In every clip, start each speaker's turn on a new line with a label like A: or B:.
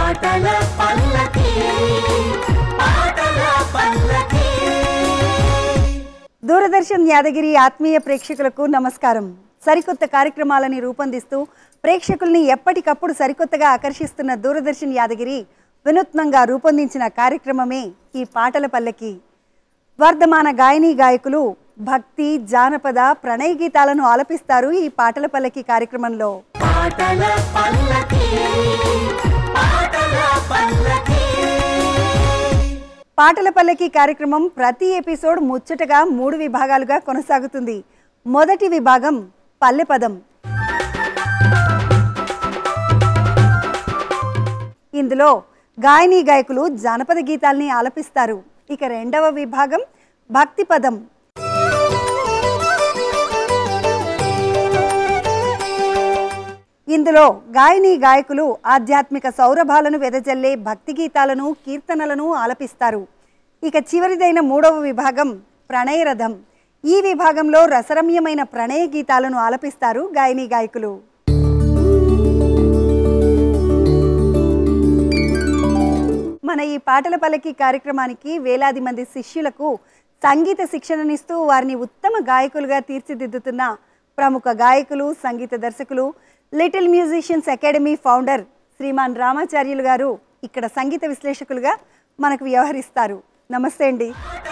A: పాటల పల్లకి పాటల పల్లకి
B: దూరదర్శన్ యాదగిరి ఆత్మీయ ప్రేక్షకులకు నమస్కారం సరికొత్త కార్యక్రమాలని రూపొందిస్తూ ప్రేక్షకుల్ని ఎప్పటికప్పుడు సరికొత్తగా ఆకర్షిస్తున్న దూరదర్శన్ యాదగిరి వినూత్నంగా రూపొందించిన కార్యక్రమమే ఈ పాటల పల్లకి వర్ధమాన గాయని గాయకులు భక్తి జానపద ప్రణయ గీతాలను ఆలపిస్తారు ఈ పాటల పల్లకి కార్యక్రమంలో
A: పాటల పల్లకి పాటల పల్లకి
B: పాటల పల్లకి కార్యక్రమం ప్రతి ఎపిసోడ్ ముచ్చటగా మూడు విభాగాలుగా కొనసాగుతుంది మొదటి విభాగం పల్లెపదం ఇందులో గాయని గాయకులు జానపద గీతాల్ని ఆలపిస్తారు ఇక రెండవ విభాగం భక్తి పదం ఇందులో గాయని గాయకులు ఆధ్యాత్మిక సౌరభాలను వెదజల్లే భక్తి గీతాలను కీర్తనలను ఆలపిస్తారు ఇక చివరిదైన మూడవ విభాగం ప్రణయరథం ఈ విభాగంలో రసరమ్యమైన ప్రణయ గీతాలను ఆలపిస్తారు గాయని గాయకులు మన ఈ పాటల పల్లకి కార్యక్రమానికి వేలాది మంది శిష్యులకు సంగీత శిక్షణనిస్తూ వారిని ఉత్తమ గాయకులుగా తీర్చిదిద్దుతున్న ప్రముఖ గాయకులు సంగీత దర్శకులు little musicians academy founder Sriman Ramacharyulu garu ఇక్కడ సంగీత విశ్లేషకులుగా మనకు వ్యవహరిస్తారు నమస్తే అండి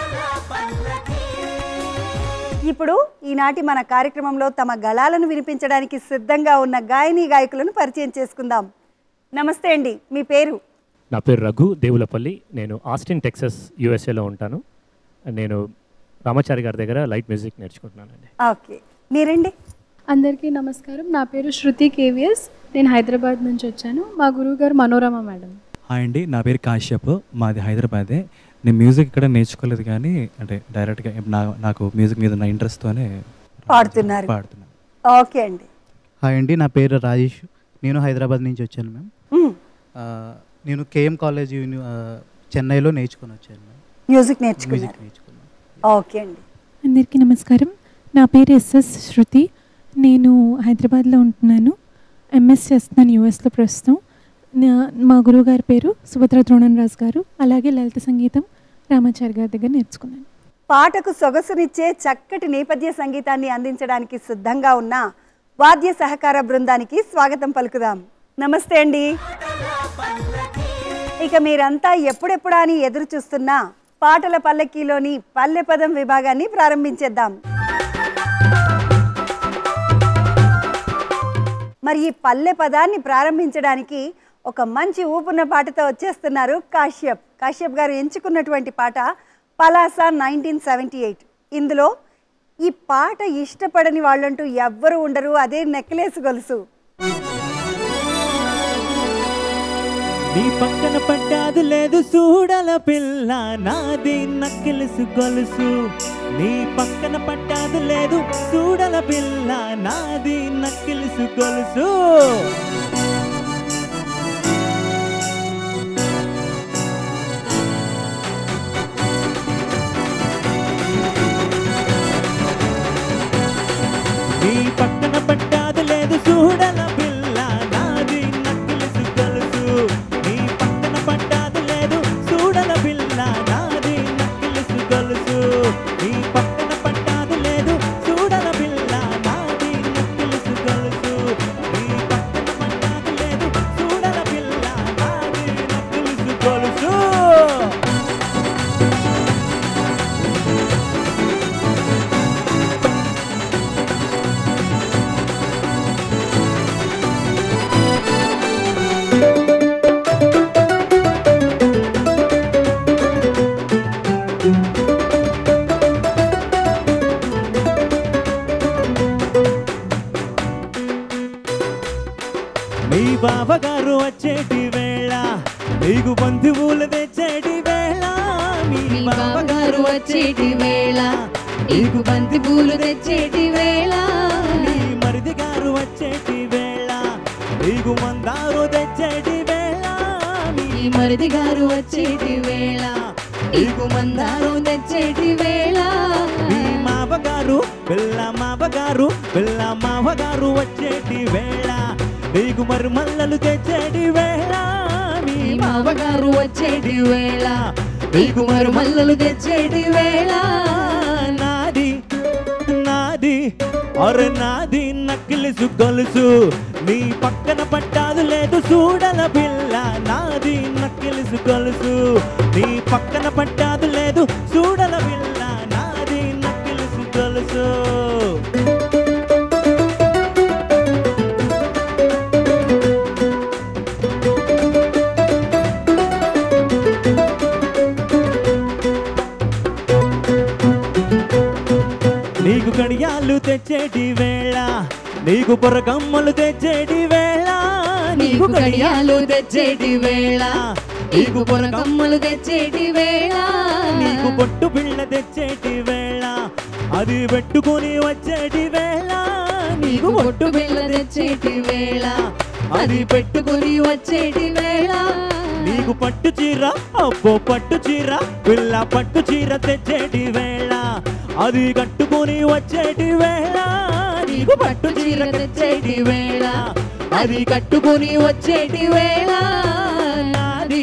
B: ఇప్పుడు ఈనాటి మన కార్యక్రమంలో తమ గళాలను వినిపించడానికి సిద్ధంగా ఉన్న గాయని గాయకులను పరిచయం చేసుకుందాం నమస్తే అండి మీ పేరు
C: నా పేరు రఘు దేవులపల్లి నేను ఆస్టిన్ టెక్సస్ యూఎస్ఏలో ఉంటాను నేను రామాచారి గారి దగ్గర లైట్ మ్యూజిక్ నేర్చుకుంటున్నానండి
B: ఓకే మీరండి
D: అందరికీ నమస్కారం నా పేరు శృతి కేవిఎస్ నేను హైదరాబాద్ నుంచి వచ్చాను మా గురువు గారు మనోరమ మేడం
E: హాయ్ అండి నా పేరు కాశ్యప్ మాది హైదరాబాదే నేను మ్యూజిక్ ఇక్కడ నేర్చుకోలేదు కానీ అంటే డైరెక్ట్గా నా నాకు మ్యూజిక్ మీద నా ఇంట్రెస్ట్తోనే
B: పాడుతున్నారు
E: పాడుతున్నాను
B: ఓకే అండి
F: హాయ్ అండి నా పేరు రాజేష్ నేను హైదరాబాద్ నుంచి వచ్చాను మ్యామ్
B: మ్మ్.
F: ఆ, నేను కేఎం కాలేజ్ యూని ఆ, చెన్నైలో నేర్చుకొని వచ్చాను మ్యామ్
B: మ్యూజిక్
F: మ్యూజిక్
B: నేర్చుకున్నారు
F: నేర్చుకున్నాను
B: ఓకే అండి
G: అందరికీ నమస్కారం నా పేరు ఎస్ఎస్ శృతి నేను హైదరాబాద్లో ఉంటున్నాను ఎంఎస్ చేస్తున్నాను యూఎస్లో ప్రస్తుతం నా- మా గురువుగారి పేరు సుభద్ర ద్రోణన్ రాజు గారు అలాగే లలిత సంగీతం రామాచారి గారి దగ్గర నేర్చుకున్నాను
B: పాటకు సొగసునిచ్చే చక్కటి నేపథ్య సంగీతాన్ని అందించడానికి సిద్ధంగా ఉన్న వాద్య సహకార బృందానికి స్వాగతం పలుకుదాం నమస్తే అండి ఇక మీరంతా ఎప్పుడెప్పుడా అని ఎదురు చూస్తున్న పాటల పల్లకీలోని పల్లె పదం విభాగాన్ని ప్రారంభించేద్దాం మరి ఈ పల్లె పదాన్ని ప్రారంభించడానికి ఒక మంచి ఊపున్న పాటతో వచ్చేస్తున్నారు కాశ్యప్ కాశ్యప్ గారు ఎంచుకున్నటువంటి పాట పలాస నైన్టీన్ సెవెంటీ ఎయిట్ ఇందులో ఈ పాట ఇష్టపడని వాళ్ళంటూ ఎవ్వరు ఉండరు అదే నెక్లెస్ గొలుసు
H: నీ పక్కన పడ్డాదు లేదు చూడల పిల్ల నాది నక్కిలుసు గొలుసు నీ పక్కన పడ్డాదు లేదు చూడల పిల్ల నాది నక్కిలుసు గొలుసు నీ పక్కన పడ్డాదు లేదు చూడల పిల్ల నాది నక్కిలుసు గొలుసు నీ పక్కన పడ్డాదు లేదు చూడల పిల్ల నాది నక్కిలుసు గొలుసు నీ పక్కన పడ్డాదు లేదు చూడల పిల్ల నాది నక్కిలుసు గొలుసు నీ పక్కన పడ్డాదు లేదు చూడల పిల్ల నాది నక్కిలుసు గొలుసు మీ బావగారు వచ్చేటి వేళ నీకు బంధువులు తెచ్చేటి వేళ మీ
D: మీ బావగారు
H: బావగారు
D: వచ్చేటి వేళ నీకు బంతి పూలు తెచ్చేటి వేళ
H: మీ మరిది గారు వచ్చేటి వేళ నీకు మందారు తెచ్చేటి వేళ మీ
D: ఈ మరిది గారు వచ్చేటి వేళ నీకు మందారం తెచ్చేటి వేళ
H: మీ మావగారు పిల్ల మావగారు పిల్ల మావగారు వచ్చేటి వేళ నీకు మరుమల్లలు తెచ్చేటి వేళ మీ
D: ఈ
I: బావగారు వచ్చేటి వేళ నీకు మరు మల్లలు తెచ్చేటి వేళ
H: నాది నాది అరే నాది నక్కిలిసు గొలుసు నీ పక్కన పట్టాదు లేదు చూడల పిల్ల నాది నక్కిలిసు గొలుసు నీ పక్కన పట్టాదు లేదు చూడల పిల్ల నాది నక్కిలిసు గొలుసు నీకు కడియాలు తెచ్చేటి వేళ నీకు పొరకమ్మలు తెచ్చేటి వేళ
I: నీకు కడియాలు తెచ్చేటి వేళ నీకు పొరకమ్మలు తెచ్చేటి వేళ
H: నీకు పొట్టు పిల్ల తెచ్చేటి వేళ అది పెట్టుకొని వచ్చేటి వేళ
I: నీకు పొట్టు బిళ్ళ తెచ్చేటి వేళ అది పెట్టుకుని వచ్చేటి వేళ
H: నీకు పట్టు చీర అబ్బో పట్టు చీర పిల్ల పట్టు చీర తెచ్చేటి వేళ అది కట్టుకొని వచ్చేటి వేళ నీకు పట్టు చీర తెచ్చేటి వేళ
I: అది కట్టుకుని వచ్చేటి వేళ
H: నాది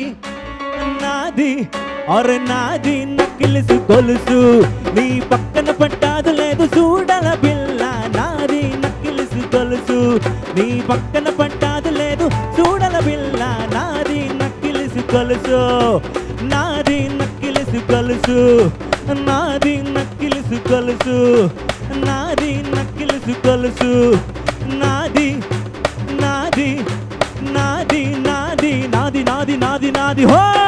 H: నాది అరే నాది నక్కిలిసు గొలుసు నీ పక్కన పట్టాదు లేదు చూడల పిల్ల నాది నక్కిలిసు గొలుసు నీ పక్కన పట్టాదు లేదు చూడల పిల్ల నాది నక్కిలిసు గొలుసు నాది నక్కిలిసు గొలుసు నాది నక్కిలిసు గొలుసు నాది నక్కిలిసు గొలుసు నాది నాది నాది నాది నాది నాది నాది నాది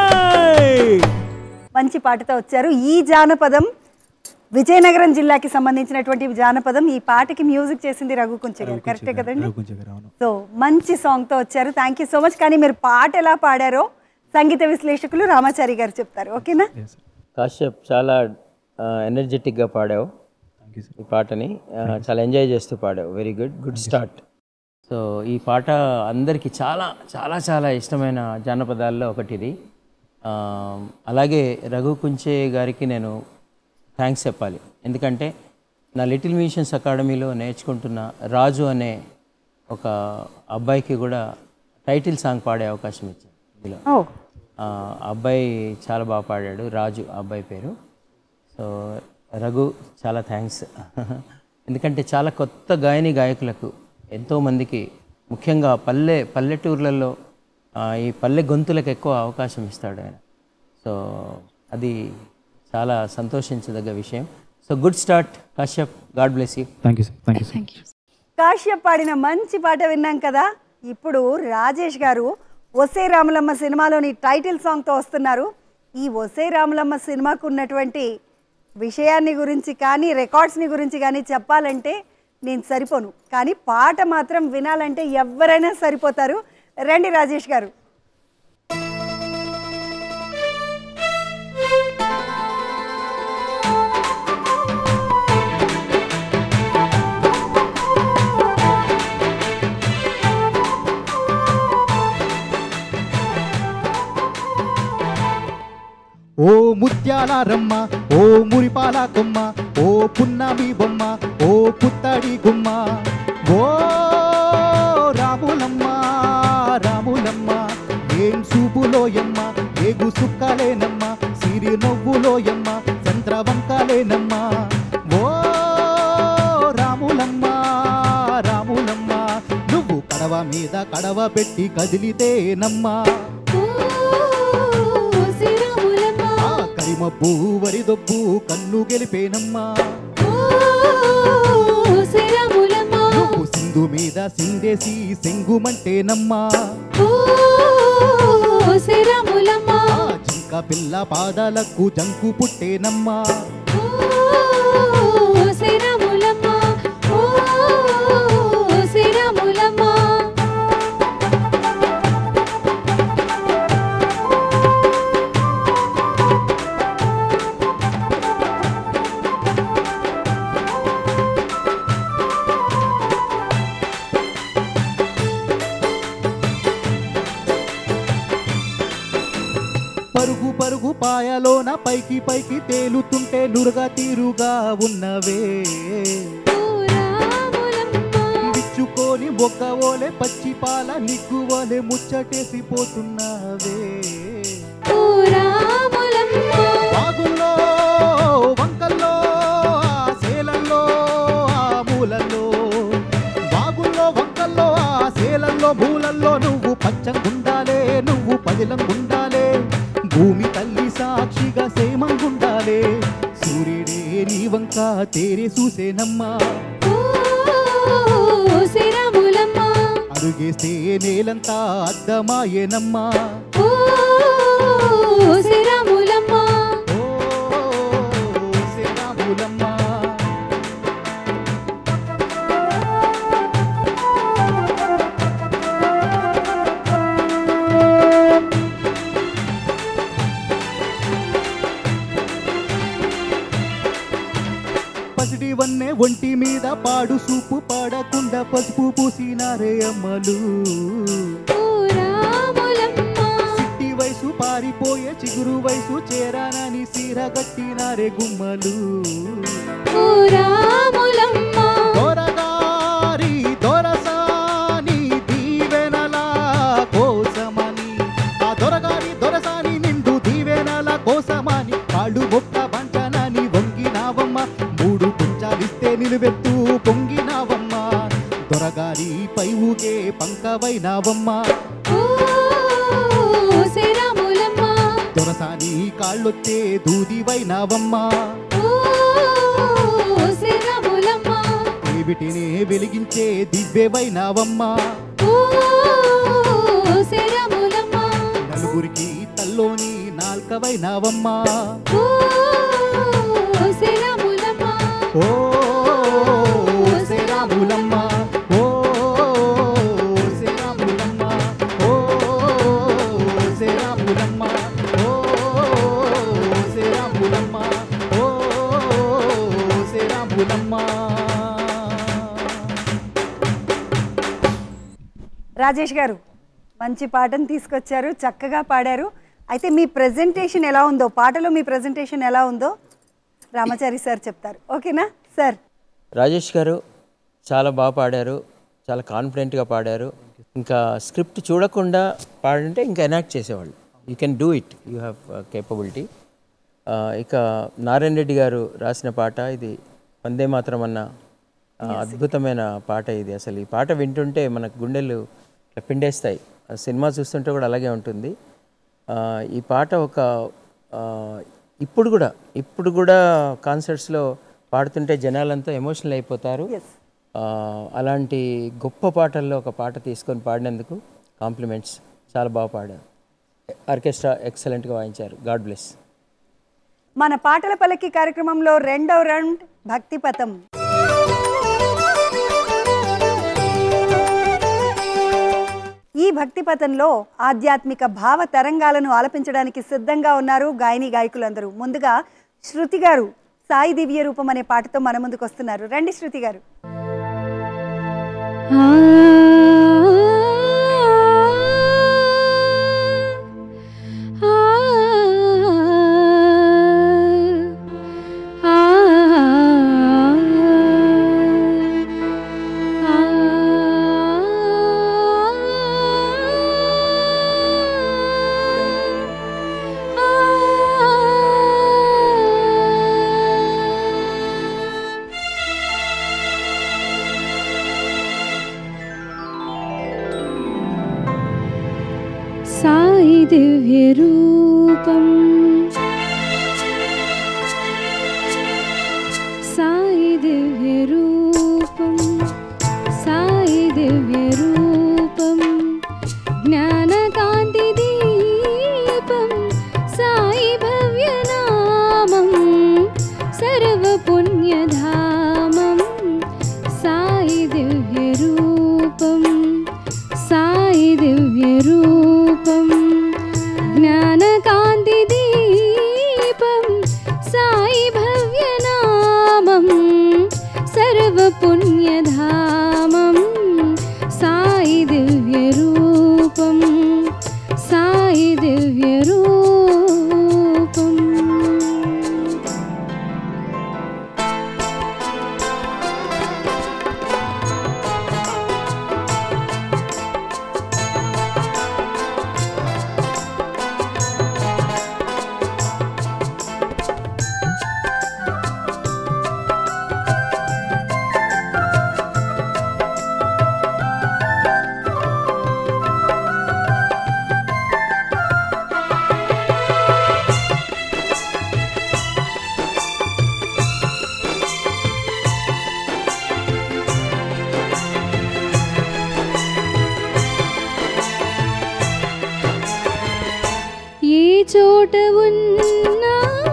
H: హోయ్
B: మంచి పాటతో వచ్చారు ఈ జానపదం విజయనగరం జిల్లాకి సంబంధించినటువంటి జానపదం ఈ పాటకి మ్యూజిక్ చేసింది రఘు కొంచె గారు కరెక్టే కదండి
E: రఘుకుంచ గారు అవును
B: సో మంచి సాంగ్తో వచ్చారు థ్యాంక్ యూ సో మచ్ కానీ మీరు పాట ఎలా పాడారో సంగీత విశ్లేషకులు రామాచారి గారు చెప్తారు ఓకేనా
J: కాశ్యప్ చాలా ఎనర్జెటిక్గా పాడావు ఈ పాటని ఆ, చాలా ఎంజాయ్ చేస్తూ పాడావు very good good start so ఈ పాట అందరికీ చాలా చాలా చాలా ఇష్టమైన జానపదాల్లో ఒకటి ఇది ఆ, అలాగే రఘు కుంచే గారికి నేను థ్యాంక్స్ చెప్పాలి ఎందుకంటే నా లిటిల్ మ్యూజిషియన్స్ అకాడమీలో నేర్చుకుంటున్న రాజు అనే ఒక అబ్బాయికి కూడా టైటిల్ సాంగ్ పాడే అవకాశం ఇచ్చింది ఇందులో
B: ఓ
J: ఆ అబ్బాయి చాలా బాగా పాడాడు రాజు ఆ అబ్బాయి పేరు సో రఘు చాలా థ్యాంక్స్ ఎందుకంటే చాలా కొత్త గాయని గాయకులకు ఎంతోమందికి ముఖ్యంగా పల్లె పల్లెటూర్లలో ఆ, ఈ పల్లె గొంతులకు ఎక్కువ అవకాశం ఇస్తాడు ఆయన సో అది చాలా సంతోషించదగ్గ విషయం so good start Kashyap God bless you
E: thank you sir thank you sir
B: Kashyap పాడిన మంచి పాట విన్నాం కదా ఇప్పుడు రాజేష్ గారు ఒసే రాములమ్మ సినిమాలోని టైటిల్ సాంగ్తో వస్తున్నారు ఈ ఒసే రాములమ్మ సినిమాకు ఉన్నటువంటి విషయాన్ని గురించి కానీ రికార్డ్స్ని గురించి కానీ చెప్పాలంటే నేను సరిపోను కానీ పాట మాత్రం వినాలంటే ఎవరైనా సరిపోతారు రండి రాజేష్ గారు
F: ఓ ముత్యాల రమ్మ ఓ మురిపాల కొమ్మ ఓ పున్నమి బొమ్మ ఓ పుత్తడి గుమ్మ ఓ రాములమ్మ రాములమ్మ ఏం చూపులోయమ్మ ఏగు సుక్కలేనమ్మ సిరి నవ్వులోయమ్మ చంద్రవంకలేనమ్మ ఓ రాములమ్మ రాములమ్మ నువ్వు కడవ మీద కడవ పెట్టి కదిలితేనమ్మా ఆ కరిమబ్బు వరిదొబ్బు కన్ను గెలిపేనమ్మా నువ్వు సింధు మీద సిందేసి సెంగుమంటేనమ్మా ఆ జింక పిల్ల పాదాలకు జంకు పుట్టేనమ్మా పరుగు పరుగు పాయలోన పైకి పైకి తేలుతుంటే నురుగా తీరుగా ఉన్నవే విచ్చుకొని బొక్క ఓలే పచ్చి పాల నిగ్గు ఓలే ముచ్చటేసి పోతున్నావే పచ్చంగుండాలే నువ్వు పదిలంగుండాలే భూమి తల్లి సాక్షిగా సేమంగుండాలే సూర్యుడే నీ వంక తేరే చూసేనమ్మా
I: శ్రీరాములమ్మ
F: అడుగేస్తే నేలంతా అద్దమాయేనమ్మా
I: ఓ శ్రీరాములమ్మ
F: శ్రీరాములమ్మా పసిడి వన్నె ఒంటి మీద పాడు సూపు పాడకుండా పసుపు పూసినారే అమ్మలు సిట్టి వయసు పారిపోయే చిగురు వయసు చేరానని సీర గట్టినారే గుమ్మలు
I: ఓ రాములమ్మ
F: దొరగారి దొరసాని దీవెనల కోసమని ఆ దొరగారి దొరసాని నిండు దీవెనల కోసమని కాళ్ళు మొక్క వంచనని వంగినావమ్మ మూడు కుంచాలిస్తే నిలువెత్తు పొంగినావమ్మ దొరగారి పై ఊగే పంకవైనావమ్మ
I: ఓ శ్రీరాములమ్మ
F: దొరసాని కాళ్ళొత్తే దూదివైనావమ్మ
I: ఓ శ్రీరాములమ్మ
F: ఏవిటినే వెలిగించే దివ్యవైనావమ్మ
I: ఓ శ్రీరాములమ్మ
F: నలుగురికి తల్లోని నాల్కవైనావమ్మ
I: ఓ శ్రీరాములమ్మ
F: ఓ శ్రీరాములమ్మ ఓ శ్రీరాములమ్మ ఓ శ్రీరాములమ్మ ఓ శ్రీరాములమ్మ ఓ శ్రీరాములమ్మ
B: రాజేష్ గారు మంచి పాటను తీసుకొచ్చారు చక్కగా పాడారు అయితే మీ ప్రజెంటేషన్ ఎలా ఉందో పాటలో మీ ప్రజెంటేషన్ ఎలా ఉందో రామాచారి సార్ చెప్తారు ఓకేనా సార్
J: రాజేష్ గారు చాలా బాగా పాడారు చాలా కాన్ఫిడెంట్గా పాడారు ఇంకా స్క్రిప్ట్ చూడకుండా పాడంటే ఇంకా ఎనాక్ట్ చేసేవాళ్ళు you can do it you have capability ఇక నారాయణ రెడ్డి గారు రాసిన పాట ఇది వందే మాత్రం అన్న ఆ, అద్భుతమైన పాట ఇది అసలు ఈ పాట వింటుంటే మనకు గుండెలు ఇట్లా పిండేస్తాయి ఆ సినిమా చూస్తుంటే కూడా అలాగే ఉంటుంది ఆ, ఈ పాట ఒక ఆ, ఇప్పుడు కూడా ఇప్పుడు కూడా కాన్సర్ట్స్లో పాడుతుంటే జనాలంతా ఎమోషనల్ అయిపోతారు ఆ, అలాంటి గొప్ప పాటల్లో ఒక పాట తీసుకొని పాడినందుకు కాంప్లిమెంట్స్ చాలా బాగా పాడారు ఆర్కెస్ట్రా ఎక్సలెంట్గా వాయించారు గాడ్ బ్లెస్
B: మన పాటల పల్లకి కార్యక్రమంలో రెండవ రౌండ్ భక్తి పథం ఈ భక్తి పథంలో ఆధ్యాత్మిక భావ తరంగాలను ఆలపించడానికి సిద్ధంగా ఉన్నారు గాయని గాయకులందరూ ముందుగా శృతి గారు సాయి దివ్య రూపం అనే పాటతో మన ముందుకు వస్తున్నారు రండి శృతి గారు
I: సాయి దివ్య రూపం సాయి దివ్య రూపం సాయి దివ్య రూపం జ్ఞానకాంతి దీపం సాయి భవ్య నామం సర్వ పుణ్యధామం సాయి దివ్య రూపం సాయి దివ్య రూపం జ్ఞానకాంతి దీపం సాయి భవ్య నామం సర్వ పుణ్యధామం సాయి దివ్య రూపం సాయి దివ్య రూపం
D: చోట ఉన్నా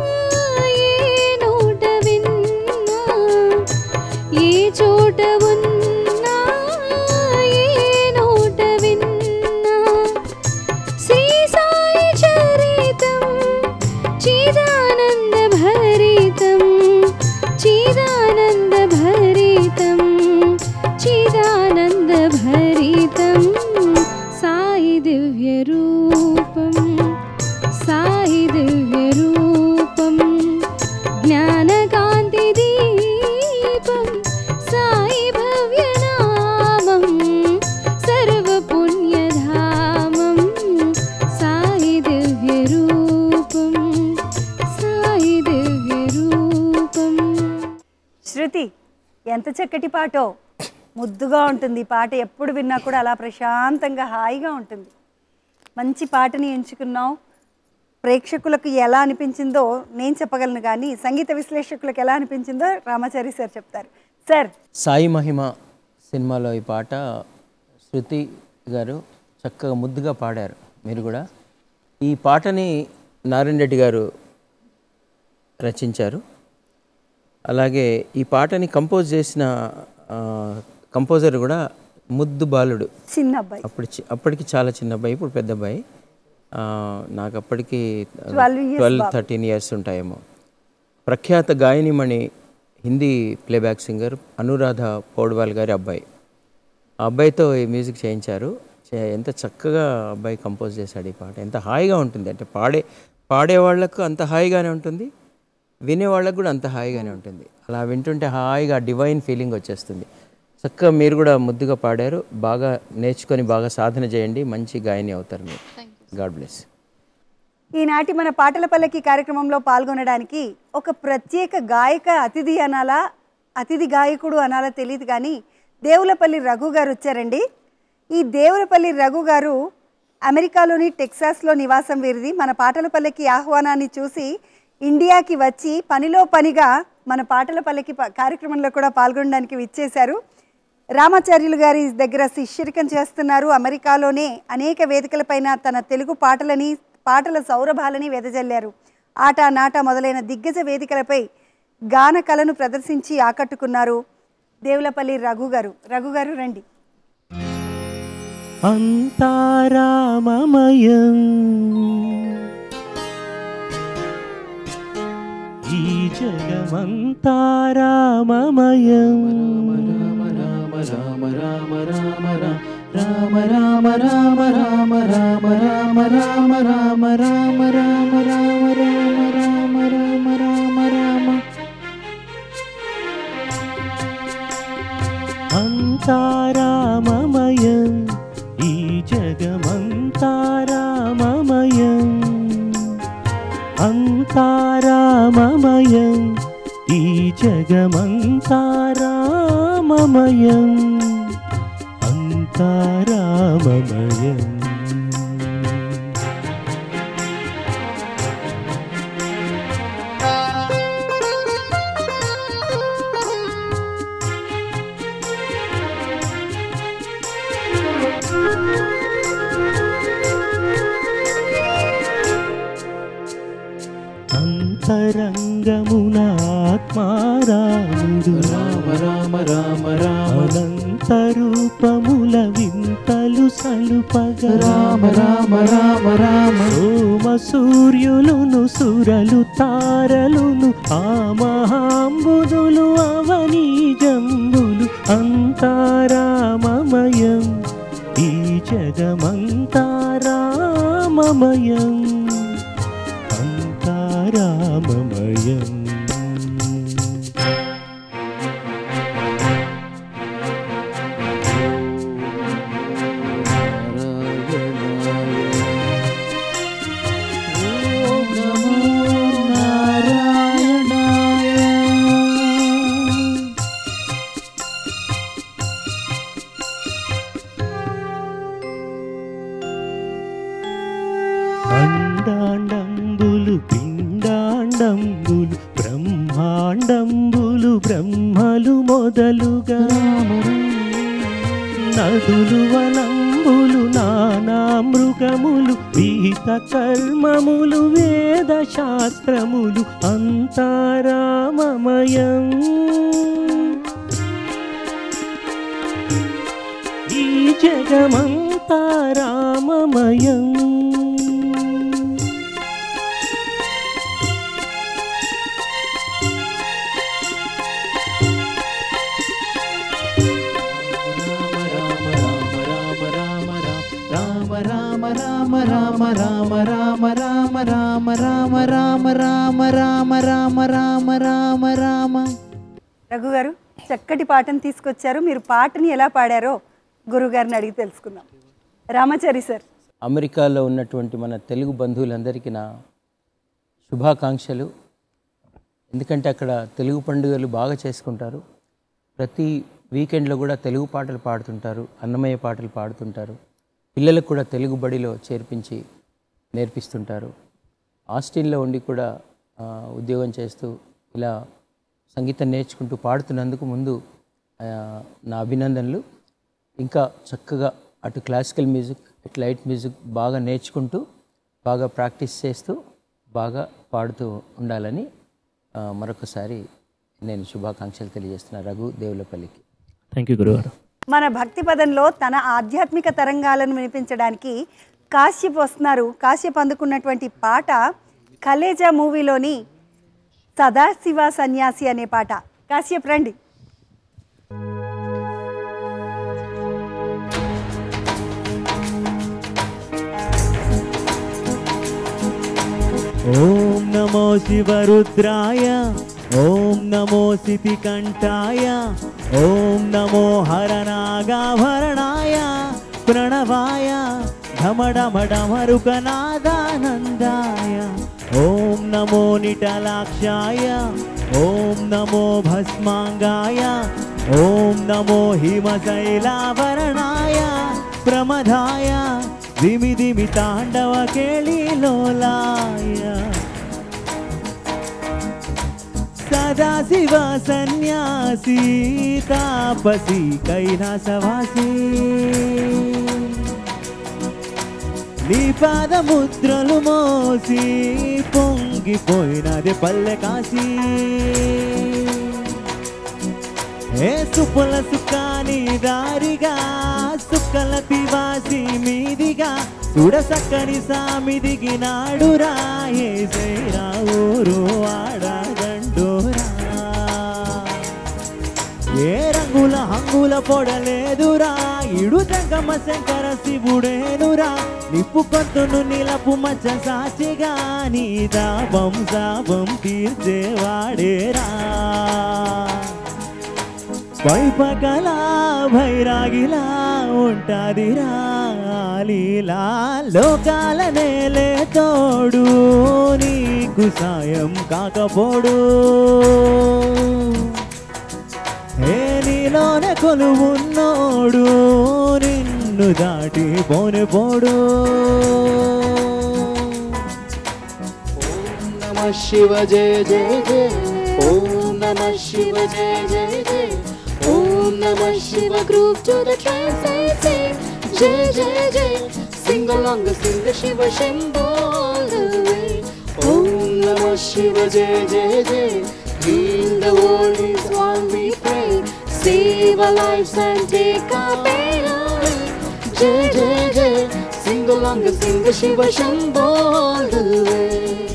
D: ఏ నోట విన్నా ఏ చోట ఉన్నా ఏ నోట విన్నా శ్రీ సాయి చరితం చిదానంద భరితం చిదానంద భరితం చిదానంద భరితం సాయి దివ్య రూపం సాయి దివ్య రూపం జ్ఞానకాంతి దీపం సాయి భవ్య నామం సర్వ పుణ్యధామం సాయి దివ్య రూపం సాయి దివ్య రూపం
B: శృతి ఎంత చక్కటి పాటో ముద్దుగా ఉంటుంది ఈ పాట ఎప్పుడు విన్నా కూడా అలా ప్రశాంతంగా హాయిగా ఉంటుంది మంచి పాటని ఎంచుకున్నావు ప్రేక్షకులకు ఎలా అనిపించిందో నేను చెప్పగలను కానీ సంగీత విశ్లేషకులకు ఎలా అనిపించిందో రామాచారి సార్ చెప్తారు సార్
J: సాయి మహిమ సినిమాలో ఈ పాట శృతి గారు చక్కగా ముద్దుగా పాడారు మీరు కూడా ఈ పాటని నారాయణ రెడ్డి గారు రచించారు అలాగే ఈ పాటని కంపోజ్ చేసిన ఆ, కంపోజర్ కూడా ముద్దు బాలుడు
B: చిన్న అబ్బాయి
J: అప్పుడు చి- అప్పటికి చాలా చిన్న అబ్బాయి ఇప్పుడు పెద్ద అబ్బాయి ఆ, నాకు అప్పటికి
B: 12 years
J: ట్వెల్వ్
B: బాబు.
J: థర్టీన్ ఇయర్స్ ఉంటాయేమో ప్రఖ్యాత గాయనిమణి హిందీ ప్లేబ్యాక్ సింగర్ అనురాధ పౌడ్వాల్ గారి అబ్బాయి ఆ అబ్బాయితో ఈ మ్యూజిక్ చేయించారు చే- ఎంత చక్కగా ఆ అబ్బాయి కంపోజ్ చేశాడు ఈ పాట ఎంత హాయిగా ఉంటుంది అంటే పాడే పాడే వాళ్ళకు అంత హాయిగానే ఉంటుంది వినే వాళ్ళకు కూడా అంత హాయిగానే ఉంటుంది అలా వింటుంటే హాయిగా డివైన్ ఫీలింగ్ వచ్చేస్తుంది చక్కగా మీరు కూడా ముద్దుగా పాడారు బాగా నేర్చుకొని బాగా సాధన చేయండి మంచి గాయని అవుతారు మీరు గాడ్ బ్లెస్
B: ఈనాటి మన పాటల పల్లకి కార్యక్రమంలో పాల్గొనడానికి ఒక ప్రత్యేక గాయక అతిథి అనాలా అతిథి గాయకుడు అనాలా తెలియదు కానీ దేవులపల్లి రఘు గారు వచ్చారండి ఈ దేవులపల్లి రఘు గారు అమెరికాలోని టెక్సాస్లో నివాసం వీరిది మన పాటల పల్లకి ఆహ్వానాన్ని చూసి ఇండియాకి వచ్చి పనిలో పనిగా మన పాటల పల్లకి ప- కార్యక్రమంలో కూడా పాల్గొనడానికి విచ్చేశారు రామాచార్యులు గారి దగ్గర శిష్యరికం చేస్తున్నారు అమెరికాలోనే అనేక వేదికలపైన తన తెలుగు పాటలని పాటల సౌరభాలని వెదజల్లారు ఆట నాట మొదలైన దిగ్గజ వేదికలపై గాన కళను ప్రదర్శించి ఆకట్టుకున్నారు దేవులపల్లి రఘు గారు రఘు గారు రండి
H: అంతారామమయం ఈ జగమంతారామమయం రామ రామ రామ రామ రామ రామ రామ రామ రామ రామ రామ రామ రామ రామ రామ రామ రామ రామ రామ అంతారామమయం ఈ జగమంతారామమయం అంతారామమయం ఈ జగమంతారామమయం అంతారామమయం అంతరంగమున ఆత్మారాముడు రామ రామ రామ రామ అనంత రూపముల వింతలు సలుపగ రామ రామ రామ రామ సోమ సూర్యులును సురలు తారలును ఆ మహాంబుదులు అవనీ జంబులు అంతారామమయం ఈ జగమంతారామమయం అంతారామమయం అండాండంబులు పిండాండంబులు బ్రహ్మాండంబులు బ్రహ్మలు మొదలుగా నదులు వనంబులు నానా మృగ సుఖములు విహిత కర్మములు వేద శాస్త్రములు అంతారామమయం ఈ జగమంతా రామమయం
F: రామ రామ రామ రామ రామ రామ రామ రామ రామ రామ రామ రామ రామ రామ రామ రామ
B: రఘు గారు చక్కటి పాటను తీసుకొచ్చారు మీరు పాటని ఎలా పాడారో గురుగారిని అడిగి తెలుసుకుందాం రామాచారి సార్
J: అమెరికాలో ఉన్నటువంటి మన తెలుగు బంధువులందరికీ నా శుభాకాంక్షలు ఎందుకంటే అక్కడ తెలుగు పండుగలు బాగా చేసుకుంటారు ప్రతి వీకెండ్లో కూడా తెలుగు పాటలు పాడుతుంటారు అన్నమయ్య పాటలు పాడుతుంటారు పిల్లలకు కూడా తెలుగు బడిలో చేర్పించి నేర్పిస్తుంటారు ఆస్టిన్లో ఉండి కూడా ఆ, ఉద్యోగం చేస్తూ ఇలా సంగీతం నేర్చుకుంటూ పాడుతున్నందుకు ముందు ఆ, నా అభినందనలు ఇంకా చక్కగా అటు క్లాసికల్ మ్యూజిక్ ఇటు లైట్ మ్యూజిక్ బాగా నేర్చుకుంటూ బాగా ప్రాక్టీస్ చేస్తూ బాగా పాడుతూ ఉండాలని ఆ, మరొకసారి నేను శుభాకాంక్షలు తెలియజేస్తున్నాను రఘు దేవులపల్లికి
C: థ్యాంక్ యూ గురుగారు
B: మన భక్తి పదంలో తన ఆధ్యాత్మిక తరంగాలను వినిపించడానికి కాశ్యప్ వస్తున్నారు కాశ్యప్ అందుకున్నటువంటి పాట కలేజా మూవీలోని సదాశివ సన్యాసి అనే పాట కాశ్యప్ రండి
H: ఓం నమో శివరుద్రాయ ఓం నమో సితికంఠాయ ఓం నమో హరనాగాభరణాయ ప్రణవాయ ఢమఢమఢమరుకనాదానందాయ ఓం నమో నిటలాక్షాయ ఓం నమో భస్మాంగాయ ఓం నమో హిమశైలాభరణాయ ప్రమదాయ దిమి దిమి తాండవ కేళీలోలాయ సదాశివ సన్యాసి తాపసి కైలాసవాసి నీ పాదముద్రలు మోసి పొంగిపోయినది పల్లె కాశీ ఏ సుపుల సుఖాని దారిగా సుక్కల తివాసి మీదిగా చూడ సక్కని సామి దిగినాడురా ఏ సైరా ఊరు ఆడగండురా ఏ రంగుల హంగుల పొడలేదురా ఇడు జంగమ శంకర శివుడేనురా నిప్పు కొంతును నిలపు మచ్చ సాచిగా నీ దాపం శాపం తీర్చేవాడేరా పైపకలా భైరాగిలా ఉంటాదిరా లీలా లోకాల నేలే తోడు నీకు సాయం కాకపోడు ఏ నీలోనే కొలువున్నోడు నిన్ను దాటి పోని పోడు
K: నమ శివ జయ జయ జయ ఓం నమ శివ జయ జయ జయ ఓం నమ Shiva group to the trance I sing జయ జయ జయ sing along sing Shiva Shambho all the way ఓం నమ శివ జయ జయ జయ heal the world is all we pray save our lives and take our pain away జయ జయ జయ sing along sing Shiva Shambho all the way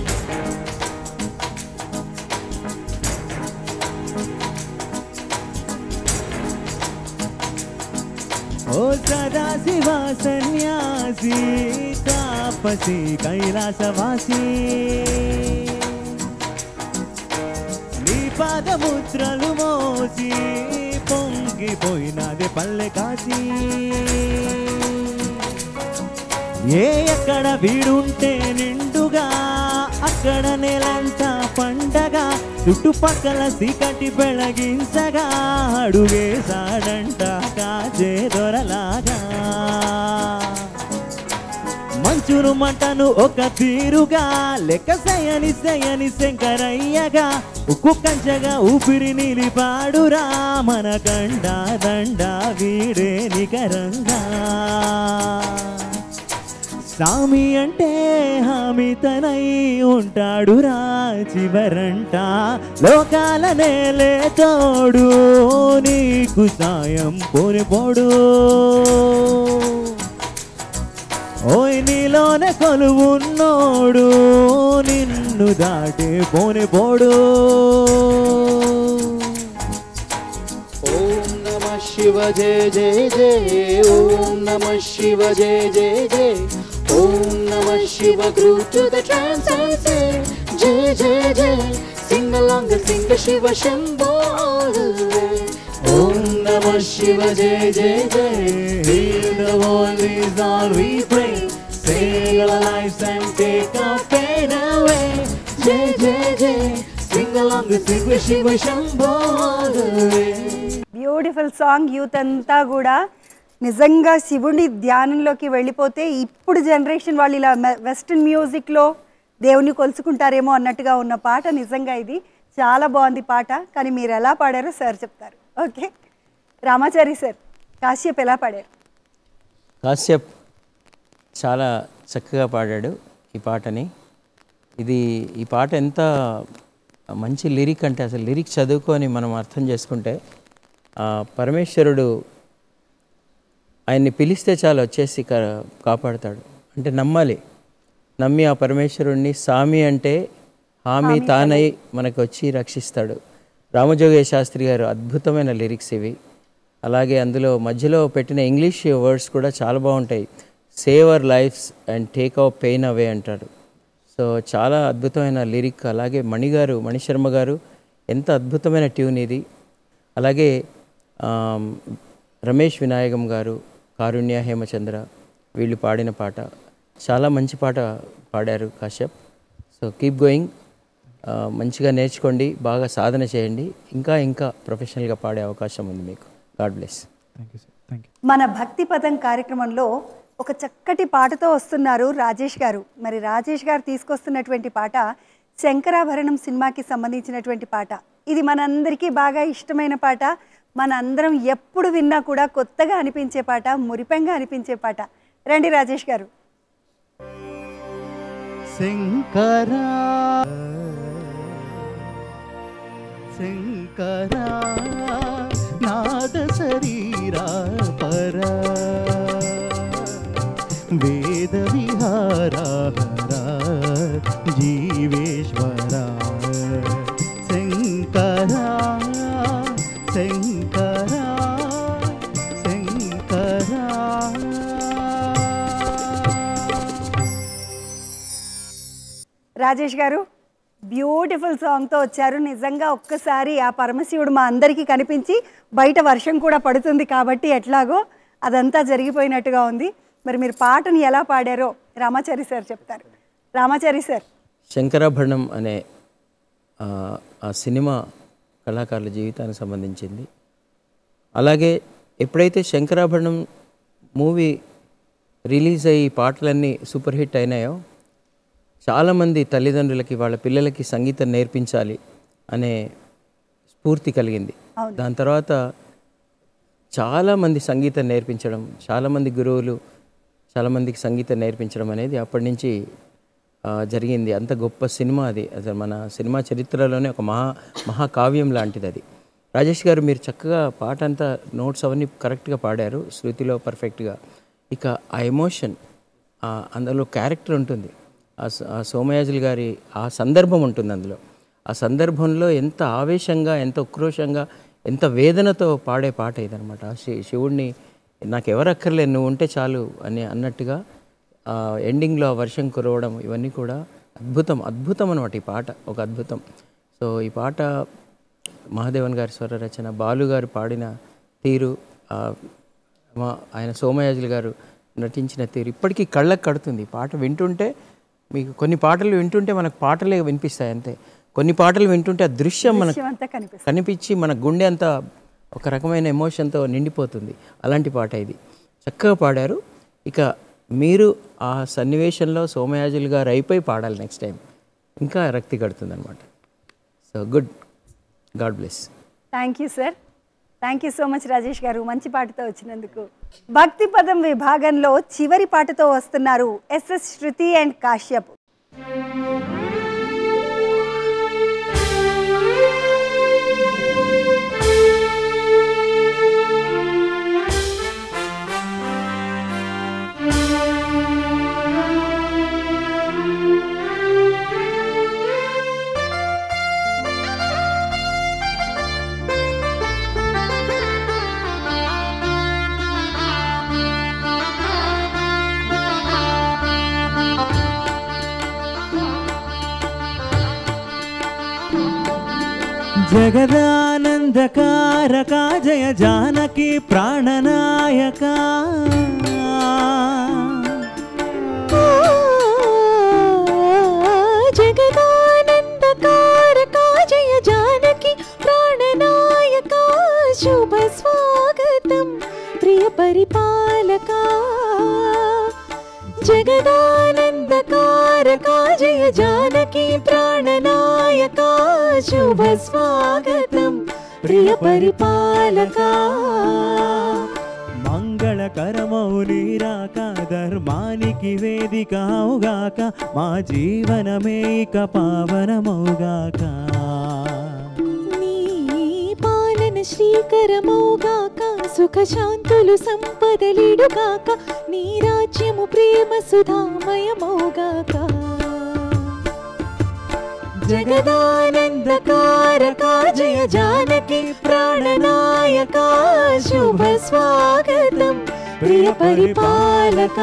H: ఓ సదాశివ సన్యాసి తాపసి కైలాసవాసి నీ పాదముద్రలు మోసి పొంగిపోయినది పల్లె కాసి ఏ ఎక్కడ వీడుంటే నిండుగా అక్కడ నెలంట పండగ చుట్టుపక్కల సీకటి ಬೆಳగించగా అడుగేశాడంట కాజే దొరలాగా మంచును మంటను ఒక తీరుగా లెక్క సయని సయని శంకరయ్యగా ఉక్కు కంచగా ఊపిరి నిలిపాడురా మన కండ దండ వీడే నికరంగా సామి అంటే హామీ తనై ఉంటాడు రా చివరంట లోకాల నేలే తోడు నీకు సాయం పోనిపోడు ఓయ్ నీలోనే కొలువున్నోడు నిన్ను దాటి పోనిపోడు
K: ఓం నమ శివ జయ జయ జయ ఓం నమ శివ జయ జయ జయ ఓం నమ Shiva group to the trance and say జయ జయ జయ sing along sing Shiva Shambho all the way. ఓం నమ శివ జయ జయ జయ
H: Heal the world is all we pray Save our lives and take our pain away
K: జయ జయ జయ sing along sing Shiva Shambho all the way.
B: Beautiful song youth అంతా కూడా నిజంగా శివుడి ధ్యానంలోకి వెళ్ళిపోతే ఇప్పుడు జనరేషన్ వాళ్ళు ఇలా మె- వెస్ట్రన్ మ్యూజిక్లో దేవుని కొలుసుకుంటారేమో అన్నట్టుగా ఉన్న పాట నిజంగా ఇది చాలా బాగుంది పాట కానీ మీరు ఎలా పాడారో సార్ చెప్తారు ఓకే రామాచారి సార్ కాశ్యప్ ఎలా పాడారు
J: కాశ్యప్ చాలా చక్కగా పాడాడు ఈ పాటని ఇది ఈ పాట ఎంత మంచి లిరిక్ అంటే అసలు లిరిక్ చదువుకొని మనం అర్థం చేసుకుంటే ఆ పరమేశ్వరుడు ఆయన్ని పిలిస్తే చాలు వచ్చేసి కా- కాపాడుతాడు అంటే నమ్మాలి నమ్మి ఆ పరమేశ్వరుణ్ణి సామి అంటే హామీ తానై మనకు వచ్చి రక్షిస్తాడు రామజోగయ్య శాస్త్రి గారు అద్భుతమైన లిరిక్స్ ఇవి అలాగే అందులో మధ్యలో పెట్టిన ఇంగ్లీష్ వర్డ్స్ కూడా చాలా బాగుంటాయి save our lifes and take our pain away అంటాడు సో చాలా అద్భుతమైన లిరిక్ అలాగే మణిగారు మణిశర్మ గారు ఎంత అద్భుతమైన ట్యూన్ ఇది అలాగే ఆమ్, రమేష్ వినాయకం గారు కారుణ్య హేమచంద్ర వీళ్ళు పాడిన పాట చాలా మంచి పాట పాడారు కాశ్యప్ సో కీప్ గోయింగ్ మంచిగా నేర్చుకోండి బాగా సాధన చేయండి ఇంకా ఇంకా ప్రొఫెషనల్గా పాడే అవకాశం ఉంది మీకు God bless
E: thank you sir thank you
B: మన భక్తి పదం కార్యక్రమంలో ఒక చక్కటి పాటతో వస్తున్నారు రాజేష్ గారు మరి రాజేష్ గారు తీసుకొస్తున్నటువంటి పాట శంకరాభరణం సినిమాకి సంబంధించినటువంటి పాట ఇది మనందరికీ బాగా ఇష్టమైన పాట మన అందరం ఎప్పుడు విన్నా కూడా కొత్తగా అనిపించే పాట మురిపెంగా అనిపించే పాట రండి రాజేష్ గారు
F: శంకరా శంకరా నాద శరీరా పరా వేద విహారా హరా జీవేశ్వరా శంకరా శంకరా శంకరా
B: రాజేష్ గారు బ్యూటిఫుల్ సాంగ్తో వచ్చారు నిజంగా ఒక్కసారి ఆ పరమశివుడు మా అందరికీ కనిపించి బయట వర్షం కూడా పడుతుంది కాబట్టి ఎట్లాగో అదంతా జరిగిపోయినట్టుగా ఉంది మరి మీరు పాటను ఎలా పాడారో రామాచారి సార్ చెప్తారు రామాచారి సార్
J: శంకరాభరణం అనే ఆ, ఆ సినిమా కళాకారుల జీవితానికి సంబంధించింది అలాగే ఎప్పుడైతే శంకరాభరణం మూవీ రిలీజ్ అయ్యి ఈ పాటలన్నీ సూపర్ హిట్ అయినాయో చాలామంది తల్లిదండ్రులకి వాళ్ళ పిల్లలకి సంగీతం నేర్పించాలి అనే స్ఫూర్తి కలిగింది దాని తర్వాత చాలామంది సంగీతం నేర్పించడం చాలామంది గురువులు చాలామందికి సంగీతం నేర్పించడం అనేది అప్పటి నుంచి ఆ, జరిగింది అంత గొప్ప సినిమా అది అసలు మన సినిమా చరిత్రలోనే ఒక మహా మహాకావ్యం లాంటిది అది రాజేష్ గారు మీరు చక్కగా పాట అంతా నోట్స్ అవన్నీ కరెక్ట్గా పాడారు శృతిలో పర్ఫెక్ట్గా ఇక ఆ ఎమోషన్ అందులో క్యారెక్టర్ ఉంటుంది ఆ స- ఆ సోమయాజులు గారి ఆ సందర్భం ఉంటుంది అందులో ఆ సందర్భంలో ఎంత ఆవేశంగా ఎంత ఉక్రోషంగా ఎంత వేదనతో పాడే పాట ఇదనమాట శి శివుడిని నాకు ఎవరు అక్కర్లేదు నువ్వు ఉంటే చాలు అని అన్నట్టుగా ఆ ఎండింగ్లో ఆ వర్షం కురవడం ఇవన్నీ కూడా అద్భుతం అద్భుతం అనమాట ఈ పాట ఒక అద్భుతం సో ఈ పాట మహాదేవన్ గారి స్వర రచన బాలు గారు పాడిన తీరు ఆ, మా ఆయన సోమయాజులు గారు నటించిన తీరు ఇప్పటికీ కళ్ళకు కడుతుంది ఈ పాట వింటుంటే మీకు కొన్ని పాటలు వింటుంటే మనకు పాటలే వినిపిస్తాయి అంతే కొన్ని పాటలు వింటుంటే ఆ దృశ్యం మనకు
B: దృశ్యం అంతా కనిపిస్తుంది
J: కనిపించి మన గుండె అంతా ఒక రకమైన ఎమోషన్తో నిండిపోతుంది అలాంటి పాట ఇది చక్కగా పాడారు ఇక మీరు ఆ సన్నివేశంలో సోమయాజులు గారు అయిపోయి పాడాలి నెక్స్ట్ టైం ఇంకా రక్తి కడుతుంది అనమాట so good God bless
B: thank you sir thank you so much Rajesh garu మంచి పాటతో వచ్చినందుకు భక్తి పదం విభాగంలో చివరి పాటతో వస్తున్నారు ఎస్ఎస్ శృతి అండ్ కాశ్యప్
H: జగదానందకారక జయ జానకి ప్రాణనాయక
I: జగదానందకారకా జయ జానకి ప్రాణనాయక శుభ స్వాగతం ప్రియ పరిపాలక జగదానందకారకా జయ జానకి ప్రాణనాయక శుభ స్వాగతం ప్రియ పరిపాలక
H: మంగళకరమౌ నీరాక ధర్మానికి వేదికవుగాక మా జీవనమేక పావనమౌగాక
I: నీ పాలన శ్రీకరమౌగాక సుఖ శాంతులు సంపదలిడుగాక నీ రాజ్యము ప్రేమ సుధామయమౌగాక జగదానందకారక జయ జానకి ప్రాణనాయక శుభ స్వాగతం ప్రియ పరిపాలక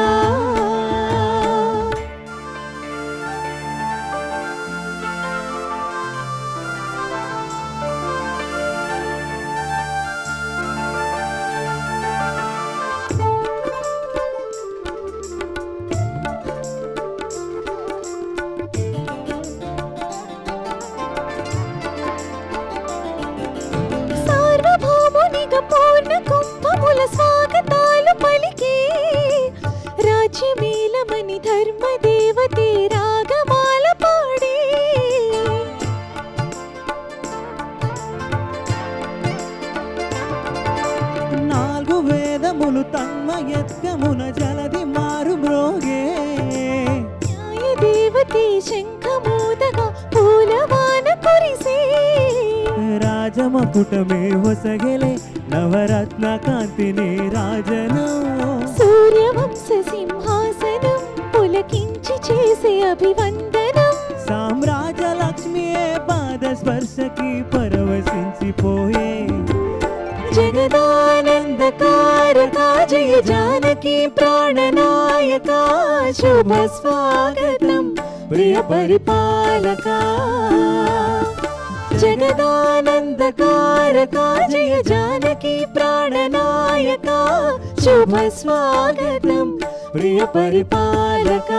I: సార్వభౌమునిగా పూర్ణ కుంభముల స్వాగతాలు పలికి రాజ్యమేలమని ధర్మ దేవతే రాగమాల పాడి
H: నాలుగు వేదములు తన్మయత్కమున జలది మారు మ్రోగే
I: న్యాయ దేవతే శంఖమూదగా పూలవాన కురిసే
H: రాజమకుటమే ಹೊಸಗೆಲೆ నవరత్న కాంతిని రాజను
I: సూర్యవంశ సింహాసనం పులకించి చేసే అభివందనం
H: సామ్రాజ్య లక్ష్మియే పాద స్పర్శకి పరవశించిపోయే
I: జగదానందకారక జయ జానకి ప్రాణనాయక శుభ స్వాగతం ప్రియ పరిపాలక జగదానందకారక జయ జానకి ప్రాణనాయక శుభ స్వాగతం ప్రియ పరిపాలక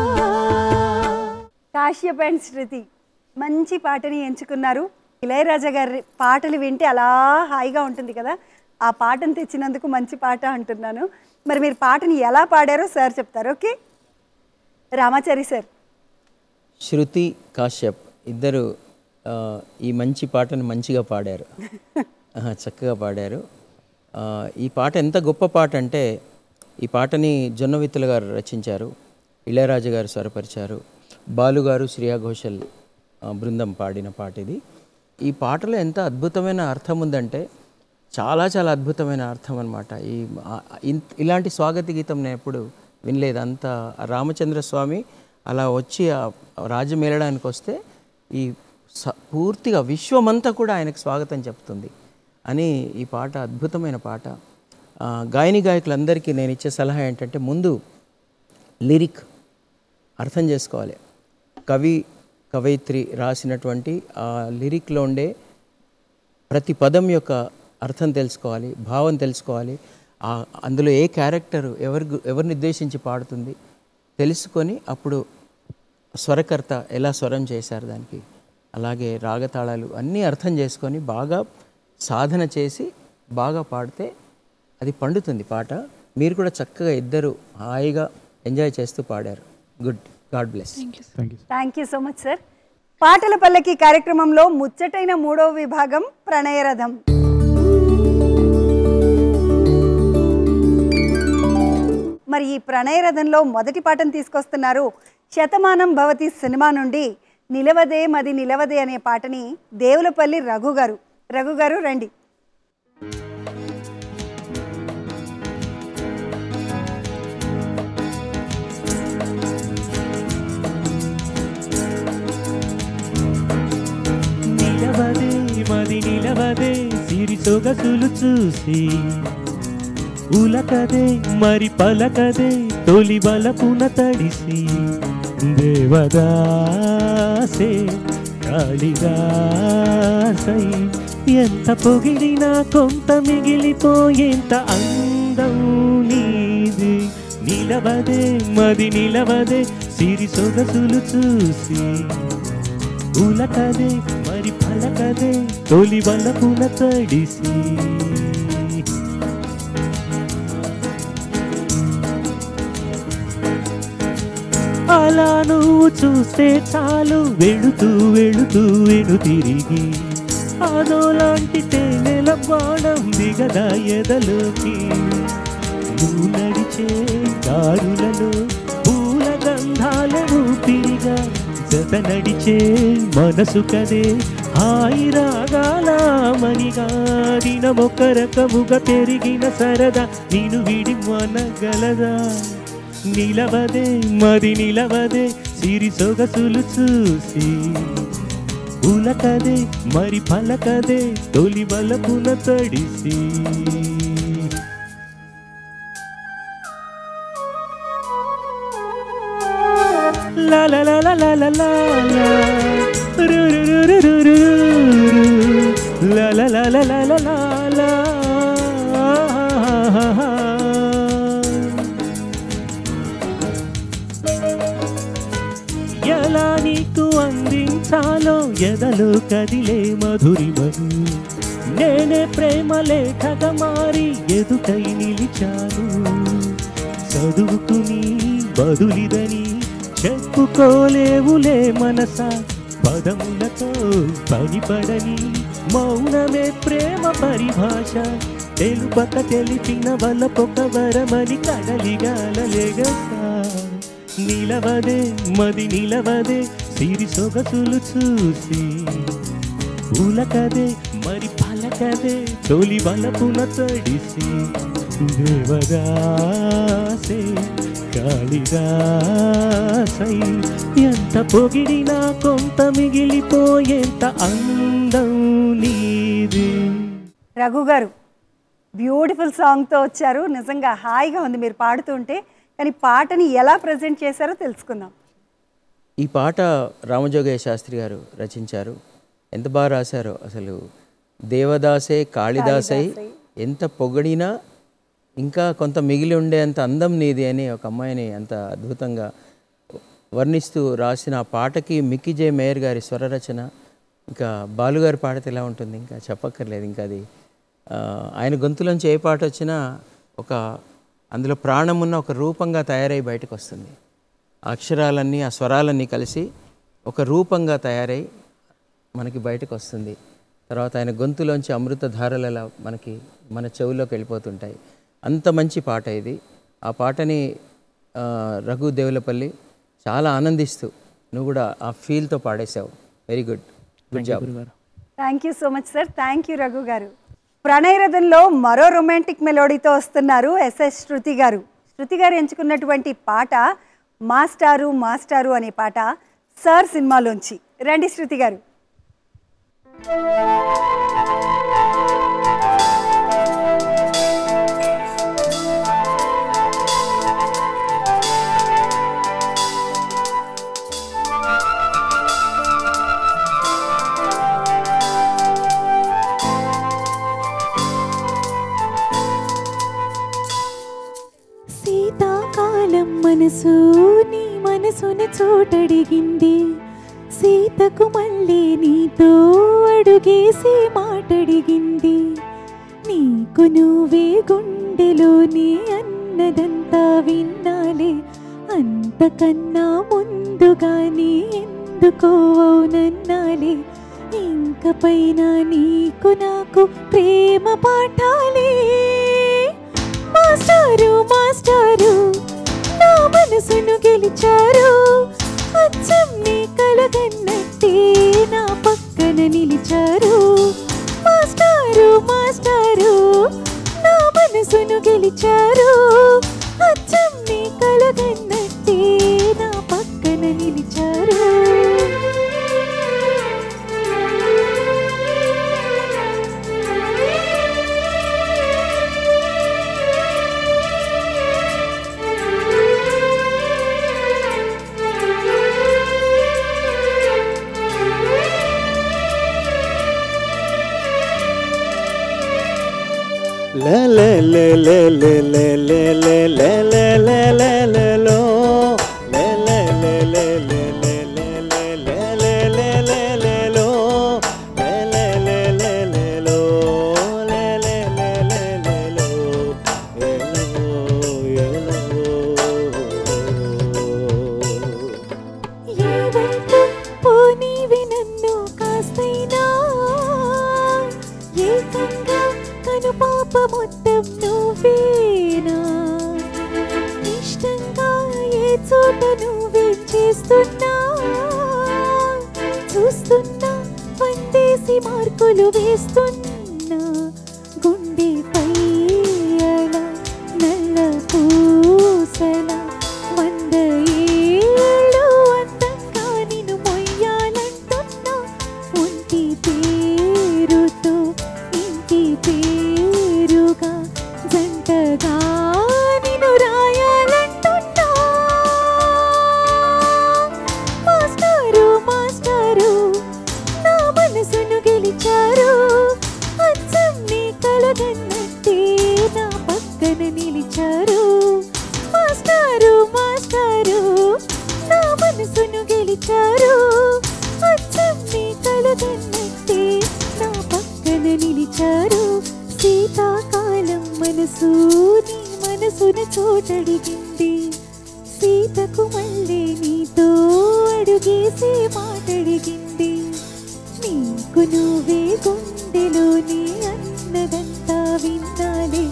B: కాశ్యప్ అండ్ శృతి మంచి పాటని ఎంచుకున్నారు ఇళయరాజా గారి పాటలు వింటే అలా హాయిగా ఉంటుంది కదా ఆ పాటను తెచ్చినందుకు మంచి పాట అంటున్నాను మరి మీరు పాటని ఎలా పాడారో సార్ చెప్తారు ఓకే రామాచారి సార్
J: శృతి కాశ్యప్ ఇద్దరు ఆ, ఈ మంచి పాటను మంచిగా పాడారు ఆహా, చక్కగా పాడారు ఆ, ఈ పాట ఎంత గొప్ప పాట అంటే ఈ పాటని జొన్నవిత్తుల గారు రచించారు ఇళయరాజు గారు స్వరపరిచారు బాలుగారు శ్రేయా ఘోషల్ ఆ, బృందం పాడిన పాట ఇది ఈ పాటలో ఎంత అద్భుతమైన అర్థం ఉందంటే చాలా చాలా అద్భుతమైన అర్థం అనమాట ఈ ఆ- ఇన్- ఇలాంటి స్వాగత గీతం నేను ఎప్పుడు వినలేదు అంత రామచంద్ర స్వామి అలా వచ్చి ఆ రాజ్యమేలడానికి వస్తే ఈ స- పూర్తిగా విశ్వమంతా కూడా ఆయనకు స్వాగతం చెప్తుంది అని ఈ పాట అద్భుతమైన పాట ఆ, గాయని గాయకులందరికీ నేను ఇచ్చే సలహా ఏంటంటే ముందు లిరిక్ అర్థం చేసుకోవాలి కవి కవయిత్రి రాసినటువంటి ఆ లిరిక్లో ఉండే ప్రతి పదం యొక్క అర్థం తెలుసుకోవాలి భావం తెలుసుకోవాలి ఆ అందులో ఏ క్యారెక్టర్ ఎవరి గు- ఎవరిని ఉద్దేశించి పాడుతుంది తెలుసుకొని అప్పుడు స్వరకర్త ఎలా స్వరం చేశారు దానికి అలాగే రాగతాళాలు అన్నీ అర్థం చేసుకొని బాగా సాధన చేసి బాగా పాడితే అది పండుతుంది పాట మీరు కూడా చక్కగా ఇద్దరు హాయిగా ఎంజాయ్ చేస్తూ పాడారు good God bless
E: thank you
B: thank you so much sir పాటల పల్లకి కార్యక్రమంలో ముచ్చటైన మూడవ విభాగం ప్రణయరథం మరి ఈ ప్రణయరథంలో మొదటి పాటను తీసుకొస్తున్నారు శతమానం భవతి సినిమా నుండి నిలవదే మది నిలవదే అనే పాటని దేవులపల్లి రఘు గారు రఘు గారు రండి
H: నిలవదే మది నిలవదే సిరి సొగసులు చూసి ఉలకదే మరి పలకదే తొలి బలపున తడిసి దేవదాసే కాళిదాసై ఎంత పొగిడినా కొంత మిగిలిపోయేంత అందం నీది నిలవదే మది నిలవదే సిరి సొగసులు చూసి ఉలకదే మరి పలకదే తొలి వలపున తడిసి అలా నువ్వు చూస్తే చాలు వెళుతూ వెళుతూ వెను తిరిగి అదోలాంటి తేనెల బాణం దిగదా ఎదలోకి నువ్వు నడిచే దారులలో పూల గంధాల ఊపిరిగా జత నడిచే మనసు కదే హాయి రాగాల మణిగా దినమొక రకముగా పెరిగిన సరదా నేను విడి మనగలదా నిలవదే మది నిలవదే సిరి సొగసులు చూసి ఉలకదే మరి పలకదే తొలి బలపున తడిసి La la la la la la la la ru ru ru ru ru ru ru la la la la la la la la ఎలా నీకు అందించాలో ఎదలు కదిలే మధురిమను నేనే ప్రేమ లేఖగా మారి ఎదుటై నిలిచాను చదువుకుని బదులిదని చెప్పుకోలేవులే మనసా పదములతో పనిపడని మౌనమే ప్రేమ పరిభాష తెలుపక తెలిపిన వలపొక వరమని కడలిగాలలేగసా నిలవదే మది నిలవదే సిరి సొగసులు చూసి ఉలకదే మరి పలకదే తొలి వలపున తడిసి దేవదాసే కాళిదాసై ఎంత పొగిడినా కొంత మిగిలిపోయేంత అందం నీది
B: రఘు గారు బ్యూటిఫుల్ సాంగ్తో వచ్చారు నిజంగా హాయిగా ఉంది మీరు పాడుతుంటే కానీ పాటని ఎలా ప్రజెంట్ చేశారో తెలుసుకుందాం
J: ఈ పాట రామజోగయ్య శాస్త్రి గారు రచించారు ఎంత బాగా రాశారో అసలు దేవదాసే కాళిదాసై ఎంత పొగడినా ఇంకా కొంత మిగిలి ఉండేంత అందం నీది అని ఒక అమ్మాయిని అంత అద్భుతంగా వర్ణిస్తూ రాసిన ఆ పాటకి మిక్కీ జే మేయర్ గారి స్వర రచన ఇంకా బాలుగారి పాడితే ఎలా ఉంటుంది ఇంకా చెప్పక్కర్లేదు ఇంకా అది ఆ, ఆయన గొంతులోంచి ఏ పాట వచ్చినా ఒక అందులో ప్రాణం ఉన్న ఒక రూపంగా తయారై బయటకు వస్తుంది ఆ అక్షరాలన్నీ ఆ స్వరాలన్నీ కలిసి ఒక రూపంగా తయారై మనకి బయటకు వస్తుంది తర్వాత ఆయన గొంతులోంచి అమృత ధారలలా మనకి మన చెవుల్లోకి వెళ్ళిపోతుంటాయి అంత మంచి పాట ఇది ఆ పాటని ఆ, రఘు దేవులపల్లి చాలా ఆనందిస్తూ నువ్వు కూడా ఆ ఫీల్తో పాడేశావు very good good job
B: thank you so much sir thank you Raghu garu ప్రణయరథంలో మరో రొమాంటిక్ మెలోడీతో వస్తున్నారు ఎస్ఎస్ శృతి గారు శృతి గారు ఎంచుకున్నటువంటి పాట మాస్టారు మాస్టారు అనే పాట సార్ సినిమాలోంచి రండి శృతి గారు
G: శీతాకాలం మనసు నీ మనసుని చోటడిగింది సీతకు మళ్ళీ నీతో అడుగేసి మాటడిగింది నీకు నువ్వే గుండెలోని అన్నదంతా విన్నాలే అంతకన్నా ముందుగానే ఎందుకో అవునన్నాలే ఇంక పైన నీకు నాకు ప్రేమ పాఠాలే మా మాస్టారు మాస్టారు నా మనసును గెలిచారు అచ్చం నీ కలగన్నట్టే నా పక్కన నిలిచారు మాస్టారు మాస్టారు నా మనసును గెలిచారు అచ్చం నీ కలగన్నట్టే నా పక్కన నిలిచారు
H: లే లే లే లే లే లే లే లే లే లే లే లే లే లో లే లే లే లే లే లే లే లే లే లే లే లే లే లో లే లే లే లే లే లో లే లే లే లే లే లో ఏ లో ఏ లో
G: ఏవంటూ పోనీవి నన్ను కాస్తైనా ఏకంగా కనుపాప మొత్తం నువ్వేనా ఇష్టంగా ఏ చోట నువ్వేం చేస్తున్నా చూస్తున్నా వందేసి మార్కులు వేస్తున్నా గుండెపై అలా నల్ల పూసల వంద ఏళ్ళు అందంగా నిన్ను మొయ్యాలంటున్నా ఒంటి పేరుతో ఇంటి పేరుగా జంటగా నిన్ను రాయాలంటున్నా మాస్టారు మాస్టారు నా మనసును గెలిచారు అచ్చం నీ కలగన్నట్టే నా పక్కన నిలిచారు మాస్టారు మాస్టారు నా మనసును గెలిచారు అచ్చం నీ కలగన్నట్టే నా పక్కన నిలిచారు శీతాకాలం మనసు నీ మనసును చోటడిగింది సీతకు మళ్ళీ నీతో అడుగేసే మాటడిగింది నీకు నువ్వే గుండెలోని అన్నదంతా విన్నాలే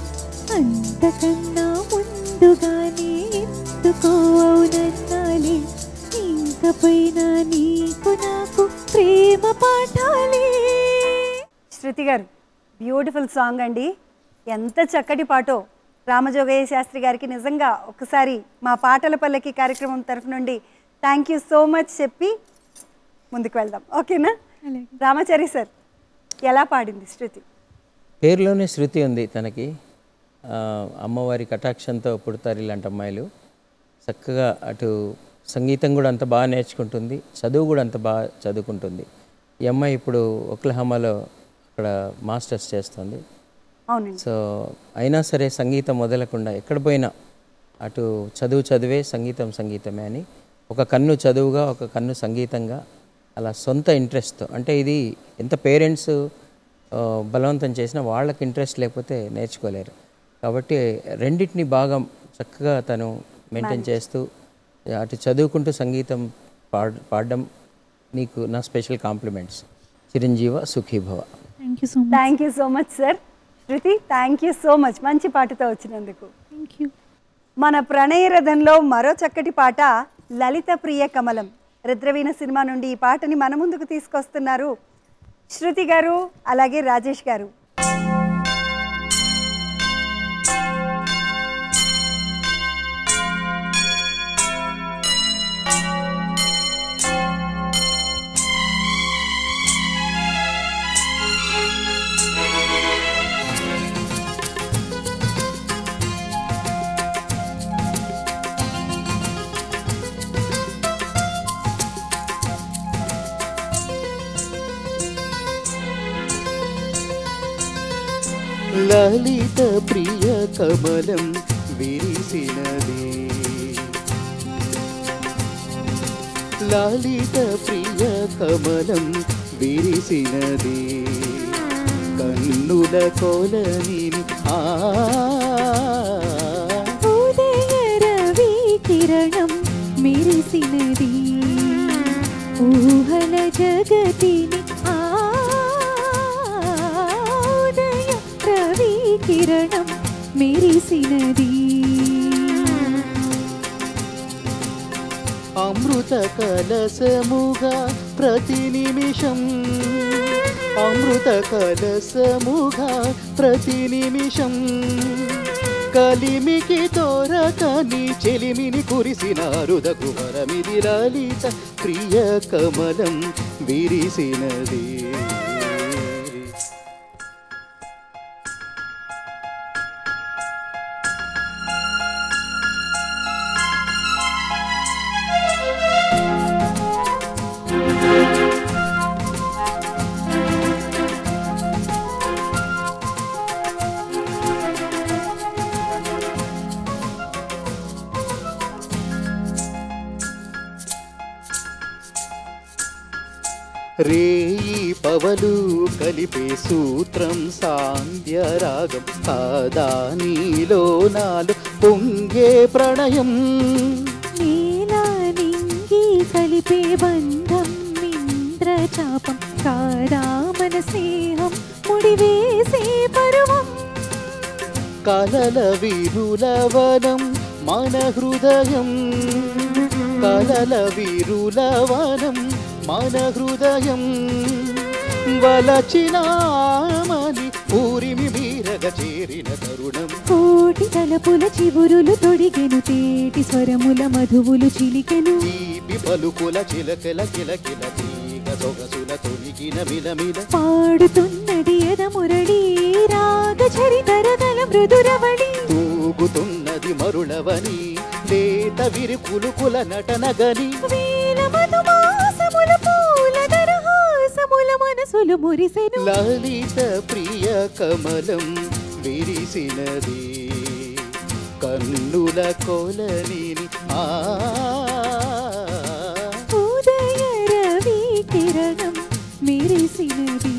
G: అంతకన్నా ముందుగానే ఎందుకో అవునన్నాలే ఇంకపైన నీకు నాకు ప్రేమ పాఠాలే
B: శృతి గారు బ్యూటిఫుల్ సాంగ్ అండి ఎంత చక్కటి పాటో రామజోగయ్య శాస్త్రి గారికి నిజంగా ఒకసారి మా పాటల పల్లకి కార్యక్రమం తరఫు నుండి థ్యాంక్ యూ సో మచ్ చెప్పి ముందుకు వెళ్దాం ఓకేనా రామాచారి సార్ ఎలా పాడింది శృతి
J: పేరులోనే శృతి ఉంది తనకి ఆ, అమ్మవారి కటాక్షంతో పుడతారు ఇలాంటి అమ్మాయిలు చక్కగా అటు సంగీతం కూడా అంత బాగా నేర్చుకుంటుంది చదువు కూడా అంత బాగా చదువుకుంటుంది ఈ అమ్మాయి ఇప్పుడు ఒక్లహమాలో అక్కడ మాస్టర్స్ చేస్తుంది
B: అవునండి
J: సో అయినా సరే సంగీతం వదలకుండా ఎక్కడ పోయినా అటు చదువు చదివే సంగీతం సంగీతమే అని ఒక కన్ను చదువుగా ఒక కన్ను సంగీతంగా అలా సొంత ఇంట్రెస్ట్తో అంటే ఇది ఎంత పేరెంట్స్ బలవంతం చేసినా వాళ్ళకి ఇంట్రెస్ట్ లేకపోతే నేర్చుకోలేరు కాబట్టి రెండింటిని బాగా చక్కగా తను మెయింటైన్ చేస్తూ అటు చదువుకుంటూ సంగీతం పాడ పాడడం నీకు నా స్పెషల్ కాంప్లిమెంట్స్ చిరంజీవ సుఖీభవ
G: thank you so much
B: thank you so much sir Shruti thank you so much మంచి పాటతో వచ్చినందుకు
G: థ్యాంక్ యూ
B: మన ప్రణయ రథంలో మరో చక్కటి పాట లలిత ప్రియ కమలం రుద్రవీణ సినిమా నుండి ఈ పాటని మన ముందుకు తీసుకొస్తున్నారు శృతి గారు అలాగే రాజేష్ గారు
F: లలిత ప్రియ కమలం విరిసినది లలిత ప్రియ కమలం విరిసినది కన్నుల కొలని ఆ
G: ఉదయ రవి కిరణం మెరిసినది ఊహల జగతిని ఆ ఉదయ రవి కిరణం
K: మెరిసినది
F: అమృత కలసముగా ప్రతి నిమిషం అమృత కలసముగా ప్రతి నిమిషం కలిమికి తోరకని చెలిమిని కురిసినారుద కుమరమిది లలిత ప్రియ కమలం విరిసినది రేయి పవలు కలిపే సూత్రం సాంధ్య రాగం కాదా నీలో నాలు పొంగే ప్రణయం
K: నీలా నింగి కలిపే బంధం ఇంద్రచాపం కాదా మన స్నేహం ముడివేసే పరువం
F: కలల వీరులవనం మన హృదయం కలల వీరులవనం మన హృదయం వలచినామని ఊరిమి మీరగ చేరిన తరుణం
K: కోటి తలపుల చివురులు తొడిగెను తేటి స్వరముల మధువులు చిలికెను
F: తీపి పలుకుల చిలకల కిలకిల తీగ సొగసుల తొలిగిన మిలమిల
K: పాడుతున్నది ఎద మురళి రాగ చరితరదల మృదురవళి
F: తూగుతున్నది మరుళవని లేత విరుకులుకుల నటనగని
K: వీల మధుమాసముల పూల దరహాసముల మనసులు మురిసెను
F: లలిత ప్రియ కమలం విరిసినది కన్నుల కొలనిని ఆ
K: ఉదయ రవి కిరణం మెరిసినది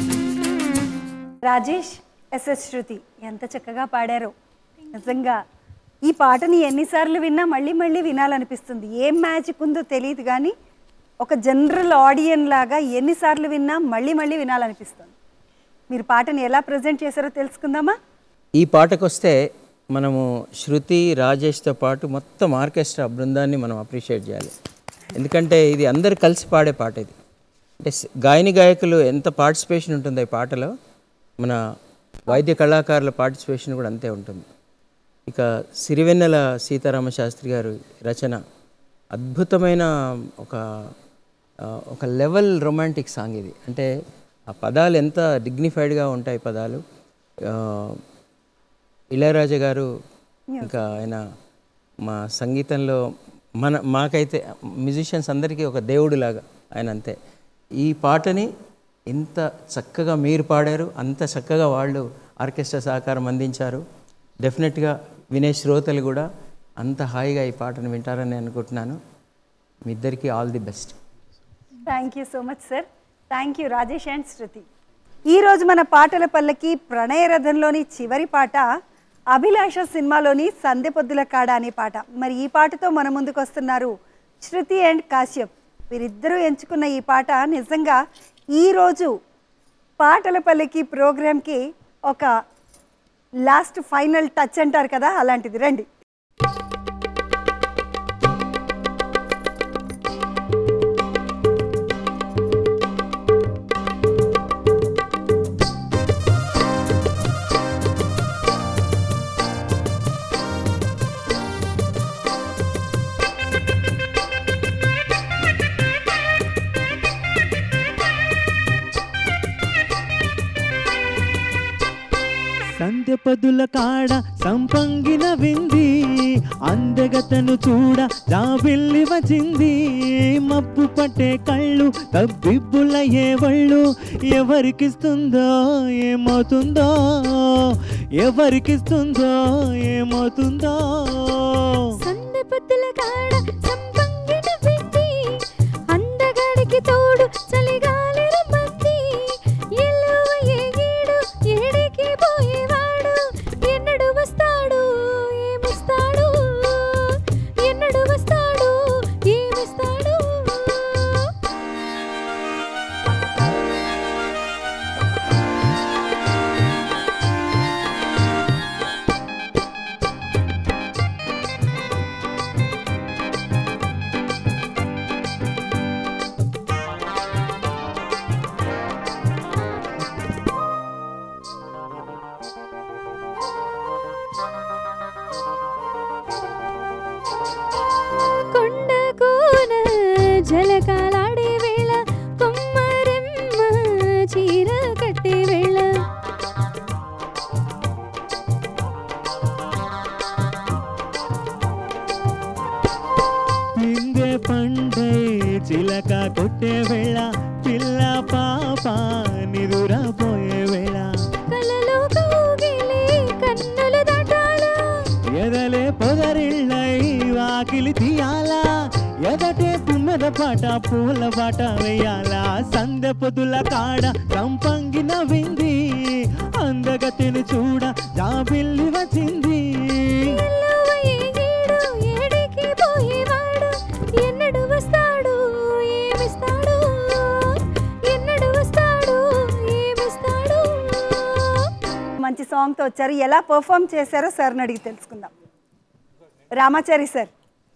B: రాజేష్ ఎస్ఎస్ శృతి ఎంత చక్కగా పాడారో నిజంగా ఈ పాటని ఎన్నిసార్లు విన్నా మళ్ళీ మళ్ళీ వినాలనిపిస్తుంది ఏం మ్యాజిక్ ఉందో తెలియదు కానీ ఒక జనరల్ ఆడియన్ లాగా ఎన్నిసార్లు విన్నా మళ్ళీ మళ్ళీ వినాలనిపిస్తుంది మీరు పాటని ఎలా ప్రజెంట్ చేశారో తెలుసుకుందామా
J: ఈ పాటకు వస్తే మనము శృతి రాజేష్తో పాటు మొత్తం ఆర్కెస్ట్రా బృందాన్ని మనం అప్రిషియేట్ చేయాలి ఎందుకంటే ఇది అందరు కలిసి పాడే పాట ఇది అంటే స్- గాయని గాయకులు ఎంత పార్టిసిపేషన్ ఉంటుందో ఈ పాటలో మన వాయిద్య కళాకారుల పార్టిసిపేషన్ కూడా అంతే ఉంటుంది ఇక సిరివెన్నెల సీతారామ శాస్త్రి గారు రచన అద్భుతమైన ఒక ఆ, ఒక లెవెల్ రొమాంటిక్ సాంగ్ ఇది అంటే ఆ పదాలు ఎంత డిగ్నిఫైడ్గా ఉంటాయి పదాలు ఆ, ఇళయరాజా గారు ఇంకా ఆయన మా సంగీతంలో మన మాకైతే మ్యూజిషియన్స్ అందరికీ ఒక దేవుడు లాగా ఆయన అంతే ఈ పాటని ఎంత చక్కగా మీరు పాడారు అంత చక్కగా వాళ్ళు ఆర్కెస్ట్రా సహకారం అందించారు డెఫినెట్గా వినే శ్రోతలు కూడా అంత హాయిగా ఈ పాటను వింటారని అనుకుంటున్నాను మీ ఇద్దరికీ all the best
B: thank you so much sir thank you Rajesh and Shruti ఈరోజు మన పాటల పల్లకి ప్రణయరథంలోని చివరి పాట అభిలాష సినిమాలోని సందె పొద్దుల కాడ అనే పాట మరి ఈ పాటతో మన ముందుకు వస్తున్నారు శృతి అండ్ కాశ్యప్ వీరిద్దరూ ఎంచుకున్న ఈ పాట నిజంగా ఈరోజు పాటల పల్లకి ప్రోగ్రామ్కి ఒక లాస్ట్ ఫైనల్ టచ్ అంటారు కదా అలాంటిది రండి
H: సంధ్య పదుల కాడ సంపంగిన వింది అందగతను చూడ జాబిల్లి వచ్చింది మబ్బు పట్టే కళ్ళు తబ్బిబ్బుల ఏ వళ్ళు ఎవరికిస్తుందో ఏమవుతుందో ఎవరికిస్తుందో ఏమవుతుందో
K: సందె పొద్దుల కాడ సంపంగిన పిండి అందగాడికి తోడు చలిగాలి రమ్మంది ఎల్లువ ఏగీడు ఏడికి పోయేవాడు ఎన్నడు వస్తాడు ఏమిస్తాడు ఎన్నడు వస్తాడు ఏమిస్తాడు
H: వేళ పిల్ల పాప నిదురపోయే వేళ
I: కలలో కౌగిలి కన్నులు దాటాలా
H: ఎదలే పొదరిళ్ళై వాకిలి తీయాలా ఎదటే పున్నద పాట పూల పాట వేయాలా సందె పొదుల కాడ కంపంగి నవ్వింది అందగతిని చూడ జాబిల్లి వచ్చింది
I: ఎల్లువయ్యే గీడు ఏడికి పోయేవాడు ఎన్నడు వస్తాడు ఏమిస్తాడు ఎన్నడు వస్తాడు ఏమిస్తాడు
B: మంచి సాంగ్తో వచ్చారు ఎలా పర్ఫామ్ చేశారో సార్ని అడిగి తెలుసుకుందాం రామాచారి సార్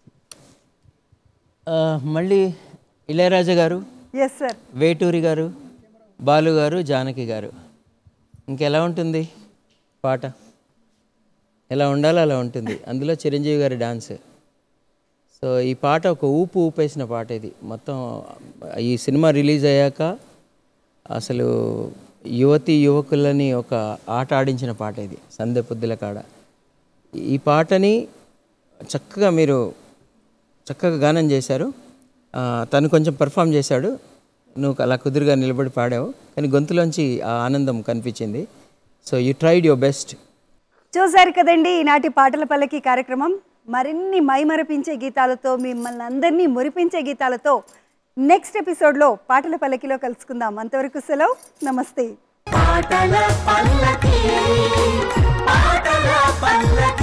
J: ఆ, మళ్ళీ ఇళయరాజా గారు
B: ఎస్ సార్
J: వేటూరి గారు బాలు గారు జానకి గారు ఇంకెలా ఉంటుంది పాట ఎలా ఉండాలో అలా ఉంటుంది అందులో చిరంజీవి గారి డాన్స్ సో ఈ పాట ఒక ఊపు ఊపేసిన పాట ఇది మొత్తం ఈ సినిమా రిలీజ్ అయ్యాక అసలు యువతి యువకులని ఒక ఆట ఆడించిన పాట ఇది సందె పొద్దుల కాడ ఈ పాటని చక్కగా మీరు చక్కగా గానం చేశారు ఆ, తను కొంచెం పెర్ఫామ్ చేశాడు నువ్వు అలా కుదురుగా నిలబడి పాడావు కానీ గొంతులోంచి ఆ ఆనందం కనిపించింది so you tried your best
B: చూశారు కదండి ఈనాటి పాటల పల్లకి కార్యక్రమం మరిన్ని మైమరపించే గీతాలతో మిమ్మల్ని అందరినీ మురిపించే గీతాలతో నెక్స్ట్ ఎపిసోడ్లో పాటల పల్లకిలో కలుసుకుందాం అంతవరకు సెలవు నమస్తే
A: పాటల పల్లకి పాటల పల్లకి